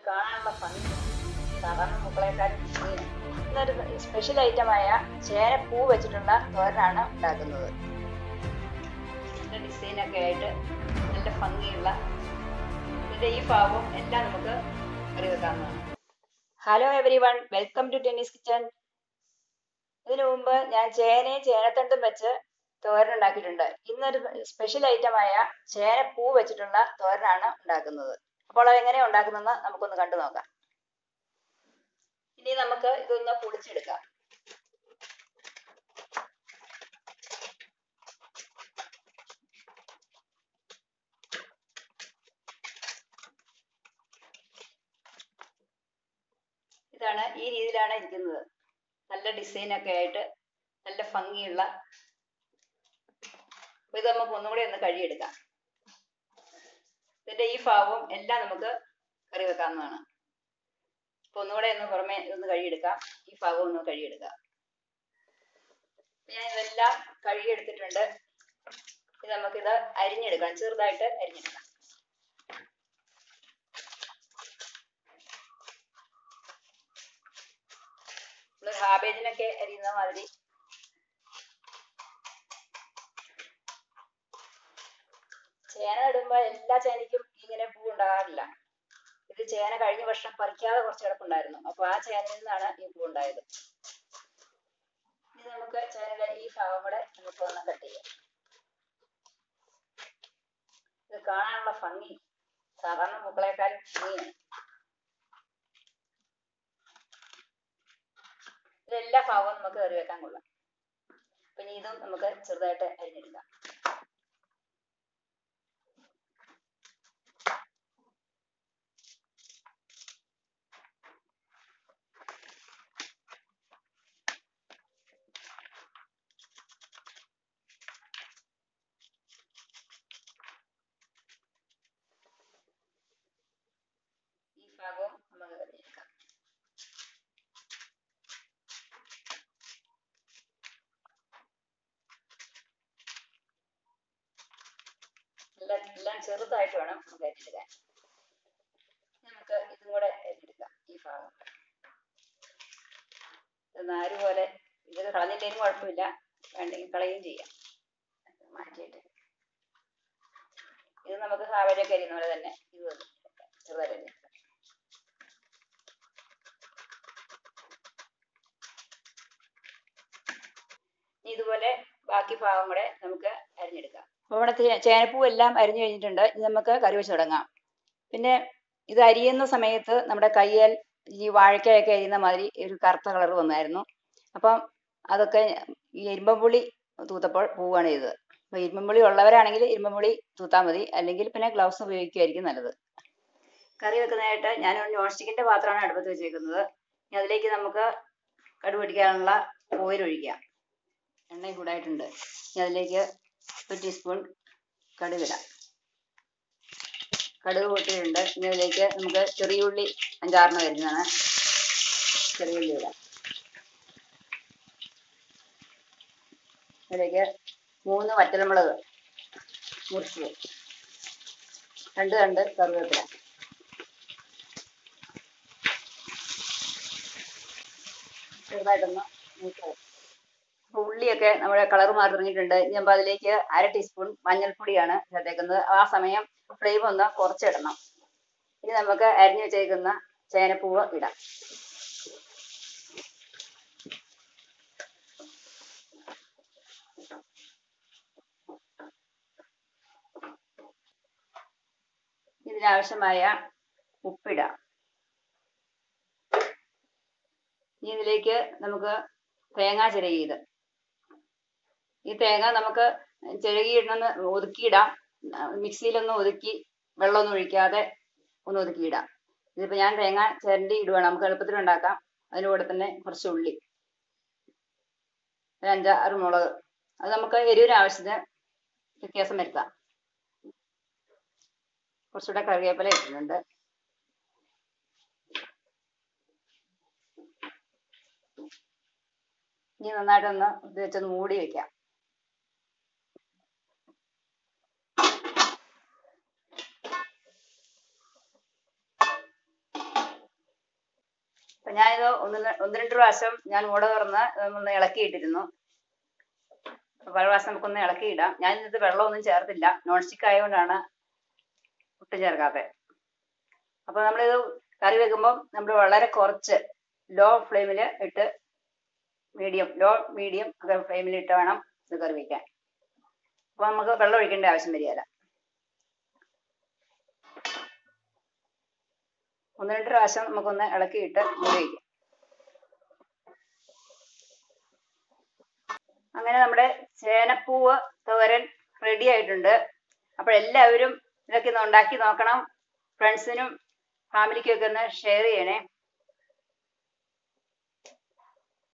കാണാനുള്ള ഭംഗി സാധാരണ മുക്കളേക്കാളും ഭംഗിയാണ് ഇന്നൊരു സ്പെഷ്യൽ ഐറ്റമായ ചേനപ്പൂ വെച്ചിട്ടുള്ള തോരനാണ് ഉണ്ടാക്കുന്നത് നല്ല ഡിസൈനൊക്കെ ആയിട്ട് നല്ല ഭംഗിയുള്ള ഇതിന്റെ ഈ ഭാഗവും എല്ലാം നമുക്ക് കറി വെക്കാവുന്നതാണ് hello everyone welcome to tennis kitchen ഇതിനു മുമ്പ് ഞാൻ ചേനയും ചേനത്തണ്ടും വെച്ച് തോരൻ ഉണ്ടാക്കിയിട്ടുണ്ട് ഇന്നൊരു സ്പെഷ്യൽ ഐറ്റമായ ചേനപ്പൂ വെച്ചിട്ടുള്ള തോരനാണ് ഉണ്ടാക്കുന്നത് അപ്പോൾ അതെങ്ങനെയാണ് ഉണ്ടാക്കുന്നതെന്ന് നമുക്കൊന്ന് കണ്ടു നോക്കാം ഇനി നമുക്ക് ഇതൊന്ന് പൊളിച്ചെടുക്കാം ഇതാണ് ഈ രീതിയിലാണ് ഇരിക്കുന്നത് നല്ല ഡിസൈനൊക്കെ ആയിട്ട് നല്ല ഭംഗിയുള്ള അപ്പൊ ഇത് നമുക്ക് ഒന്നും കൂടി ഒന്ന് കഴുകിയെടുക്കാം ഇതിന്റെ ഈ ഭാഗവും എല്ലാം നമുക്ക് കറി വെക്കാവുന്നതാണ് അപ്പൊ ഒന്നുകൂടെ ഒന്ന് പുറമെ ഇതൊന്ന് കഴുകിയെടുക്കാം ഈ ഭാഗവും ഒന്ന് കഴുകിയെടുക്കാം ഞാൻ ഇതെല്ലാം കഴുകിയെടുത്തിട്ടുണ്ട് ഇത് നമുക്കിത് അരിഞ്ഞെടുക്കാം ചെറുതായിട്ട് അരിഞ്ഞെടുക്കാം നമ്മള് ഹാബേജിനൊക്കെ അരിയുന്ന മാതിരി ചേന ഇടുമ്പോ എല്ലാ ചേനയ്ക്കും ഇങ്ങനെ പൂ ഉണ്ടാകാറില്ല ഇത് ചേന കഴിഞ്ഞ വർഷം പറിക്കാതെ കുറച്ച് കിടപ്പുണ്ടായിരുന്നു അപ്പൊ ആ ചേനയിൽ നിന്നാണ് ഈ പൂ ഉണ്ടായത് ഇനി നമുക്ക് ചേനയുടെ ഈ ഭാഗം കൂടെ നമുക്ക് ഒന്ന് കട്ട് ചെയ്യാം ഇത് കാണാനുള്ള ഭംഗി സാധാരണ പൂക്കളെക്കാളും ഭംഗിയാണ് ഇതെല്ലാ ഭാഗവും നമുക്ക് കറി വെക്കാൻ കൊള്ളാം അപ്പൊ ഇനി ഇതും നമുക്ക് ചെറുതായിട്ട് അരിഞ്ഞെടുക്കാം ഈ ഭാഗവും നമുക്ക് അരിഞ്ഞെടുക്കാം എല്ലാം എല്ലാം ചെറുതായിട്ട് വേണം നമുക്ക് അരിഞ്ഞെടുക്കാൻ നമുക്ക് ഇതും കൂടെ അരിഞ്ഞെടുക്കാം ഈ ഭാഗം ഇത് നാര് പോലെ ഇത് കളഞ്ഞില്ലെങ്കിലും കുഴപ്പമില്ല വേണ്ടെങ്കിൽ കളയുകയും ചെയ്യാം മാറ്റിയിട്ട് ഇത് നമുക്ക് സാവരയൊക്കെ അരിയുന്ന പോലെ തന്നെ ഇത് ചെറുതായിട്ട് അരിഞ്ഞെടുക്കാം ഇനി ഇതുപോലെ ബാക്കി ഭാഗം കൂടെ നമുക്ക് അരിഞ്ഞെടുക്കാം അപ്പോൾ ഇവിടെ ചേ- ചേനപ്പൂ എല്ലാം അരിഞ്ഞു കഴിഞ്ഞിട്ടുണ്ട് ഇനി നമുക്ക് കറി വെച്ച് തുടങ്ങാം പിന്നെ ഇത് അരിയുന്ന സമയത്ത് നമ്മുടെ കയ്യിൽ ഈ വാഴയ്ക്കായൊക്കെ അരിയുന്ന മാതിരി ഒരു കറുത്ത കളർ വന്നായിരുന്നു അപ്പം അതൊക്കെ ഈ ഇരുമ്പമ്പുളി തൂത്തപ്പോൾ പോവുകയാണ് ചെയ്തത് അപ്പോൾ ഇരുമ്പമ്പുളി ഉള്ളവരാണെങ്കിൽ ഇരുമ്പമ്പുളി തൂത്താൽ മതി അല്ലെങ്കിൽ പിന്നെ ഗ്ലൗസ് ഉപയോഗിക്കുകയായിരിക്കും നല്ലത് കറി വെക്കുന്നതായിട്ട് ഞാൻ ഒരു നോൺ സ്റ്റിക്കിൻ്റെ പാത്രമാണ് അടുപ്പത്ത് വെച്ചേക്കുന്നത് ഇനി അതിലേക്ക് നമുക്ക് കടുക് പിടിക്കാനുള്ള ഓയിൽ ഒഴിക്കാം എണ്ണ ചൂടായിട്ടുണ്ട് ഇനി അതിലേക്ക് ഒരു ടീസ്പൂൺ കടുക് ഇടാം കടുക് പൊട്ടിയിട്ടുണ്ട് ഇനി അതിലേക്ക് നമുക്ക് ചെറിയ ഉള്ളി അഞ്ചാറിന് വരുന്നതാണ് ചെറിയ ഉള്ളി ഇടാം അതിലേക്ക് മൂന്ന് വറ്റൽമുളക് മുറിച്ചത് രണ്ട് രണ്ട് കറിവേപ്പില ചെറുതായിട്ടൊന്ന് മൂത്ത് അപ്പൊ ഉള്ളിയൊക്കെ നമ്മുടെ കളർ മാറി തുടങ്ങിയിട്ടുണ്ട് ഇനി നമ്മൾ അതിലേക്ക് അര ടീസ്പൂൺ മഞ്ഞൾപ്പൊടിയാണ് ചേർത്തേക്കുന്നത് ആ സമയം ഫ്ലെയിം ഒന്ന് കുറച്ചിടണം ഇനി നമുക്ക് അരിഞ്ഞു വെച്ചേക്കുന്ന ചേനപ്പൂവ് ഇടാം ഇതിനാവശ്യമായ ഉപ്പിടാം ഇനി ഇതിലേക്ക് നമുക്ക് തേങ്ങ ചിരകിയത് ഈ തേങ്ങ നമുക്ക് ചിരകിയിടണമെന്ന് ഒതുക്കിയിടാം മിക്സിയിലൊന്ന് ഒതുക്കി വെള്ളമൊന്നും ഒഴിക്കാതെ ഒന്ന് ഒതുക്കിയിടാം ഇതിപ്പോൾ ഞാൻ തേങ്ങ ചിരണ്ടി ഇടുവാണ് നമുക്ക് എളുപ്പത്തിൽ ഉണ്ടാക്കാം അതിൻ്റെ കൂടെ തന്നെ കുറച്ച് ഉള്ളി ഒരു അഞ്ചാറ് മുളക് അത് നമുക്ക് എരിവിന് ആവശ്യത്തിന് വ്യത്യാസം വരുത്താം കുറച്ചുകൂടെ കറിവേപ്പില ഇട്ടിട്ടുണ്ട് ഇനി നന്നായിട്ടൊന്ന് ഇത് വെച്ചൊന്ന് മൂടി വെക്കാം അപ്പൊ ഞാനിത് ഒന്ന് ന- ഒന്ന് രണ്ട് പ്രാവശ്യം ഞാൻ മൂട തുറന്ന് ഒന്ന് ഇളക്കിയിട്ടിരുന്നു അപ്പൊ പല പ്രാവശ്യം നമുക്കൊന്ന് ഇളക്കിയിടാം ഞാൻ ഇതിനകത്ത് വെള്ളമൊന്നും ചേർത്തില്ല നോൺ സ്റ്റിക്ക് ആയതുകൊണ്ടാണ് ഒട്ടും ചേർക്കാത്തത് അപ്പൊ നമ്മളിത് കറി വെക്കുമ്പോൾ നമ്മൾ വളരെ കുറച്ച് ലോ ഫ്ലെയിമിൽ ഇട്ട് മീഡിയം ലോ മീഡിയം ഒക്കെ ഫ്ലെയിമിൽ ഇട്ട് വേണം ഇത് കറി വയ്ക്കാൻ അപ്പൊ നമുക്ക് വെള്ളം ഒഴിക്കേണ്ട ആവശ്യം വരികയില്ല ഒന്ന് രണ്ട് പ്രാവശ്യം നമുക്കൊന്ന് ഇളക്കിയിട്ട് മൂടി വയ്ക്കാം അങ്ങനെ നമ്മുടെ ചേനപ്പൂവ് തോരൻ റെഡി ആയിട്ടുണ്ട് അപ്പോൾ എല്ലാവരും ഇതൊക്കെ ഒന്ന് ഉണ്ടാക്കി നോക്കണം ഫ്രണ്ട്സിനും ഫാമിലിക്കും ഒക്കെ ഒന്ന് ഷെയർ ചെയ്യണേ